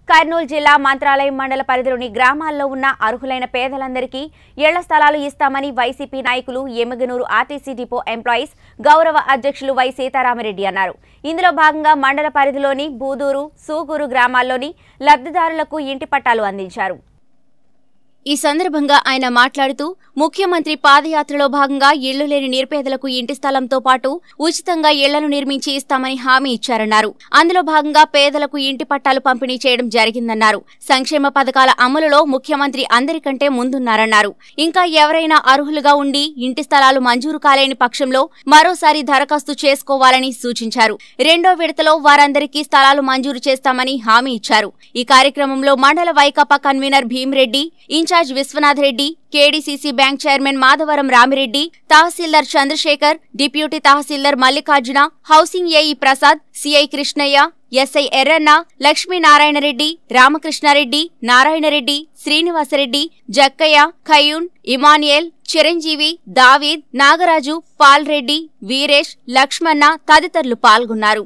కర్నూలు జిల్లా మంత్రాలయం మండల పరిధిలోని గ్రామాల్లో ఉన్న అర్హులైన పేదలందరికీ ఇళ్ల స్థలాలు ఇస్తామని వైసీపీ నాయకులు ఎమ్మిగనూరు ఆర్టీసీ డిపో ఎంప్లాయీస్ గౌరవ అధ్యక్షులు వై సీతారామరెడ్డి అన్నారు ఇందులో భాగంగా మండల పరిధిలోని బూదూరు సూగూరు గ్రామాల్లోని లబ్ధిదారులకు ఇంటి పట్టాలు అందించారు ఈ సందర్భంగా ఆయన మాట్లాడుతూ ముఖ్యమంత్రి పాదయాత్రలో భాగంగా ఇళ్లు లేని నిరుపేదలకు ఇంటి స్థలంతో పాటు ఉచితంగా ఇళ్లను నిర్మించి ఇస్తామని హామీ ఇచ్చారన్నారు అందులో భాగంగా పేదలకు ఇంటి పట్టాలు పంపిణీ చేయడం జరిగిందన్నారు సంక్షేమ పథకాల అమలులో ముఖ్యమంత్రి అందరికంటే ముందున్నారన్నారు ఇంకా ఎవరైనా అర్హులుగా ఉండి ఇంటి స్థలాలు మంజూరు కాలేని పక్షంలో మరోసారి దరఖాస్తు చేసుకోవాలని సూచించారు రెండో విడతలో వారందరికీ స్థలాలు మంజూరు చేస్తామని హామీ ఇచ్చారు ఈ కార్యక్రమంలో మండల వైకాపా convener Bhimireddy in charge Vishwanath Reddy KDCC bank chairman Madhavaram Ramireddy tahsildar Chandrashekar deputy tahsildar Mallikarjuna housing AE Prasad CI Krishnaiah SI Yerranna Lakshminarayanareddy Ramakrishnareddy Narayanareddy Srinivasareddy Jakkaiah Khayyum Emmanuel Chiranjeevi Daveed Nagaraju Pal Reddy Veeresh లక్ష్మణ తదితరులు పాల్గొన్నారు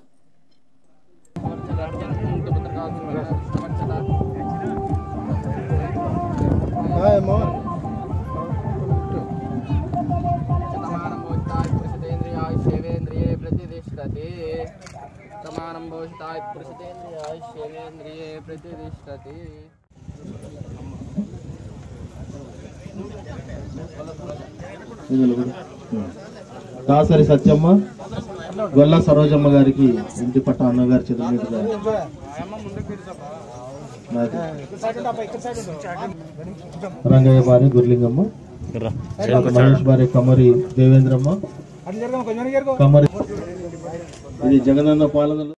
సమానం భోజితాయ పురుషతేంద్రియాయ శైవేంద్రియే ప్రతిష్టతి సమానం భోజితాయ పురుషతేంద్రియాయ శైవేంద్రియే ప్రతిష్టతి ఇందులో కూడా. దాసరి సత్యమ్మ గొల్ల సరోజమ్మ గారికి ఇంటి పట్ట అన్నగారి చేతుల మీదుగా నాది. రంగయ్య భార్య గుర్లింగమ్మ మహేష్ భార్య కమరి దేవేంద్రమ్మ కమరి ఇది జగనన్న పాలనలో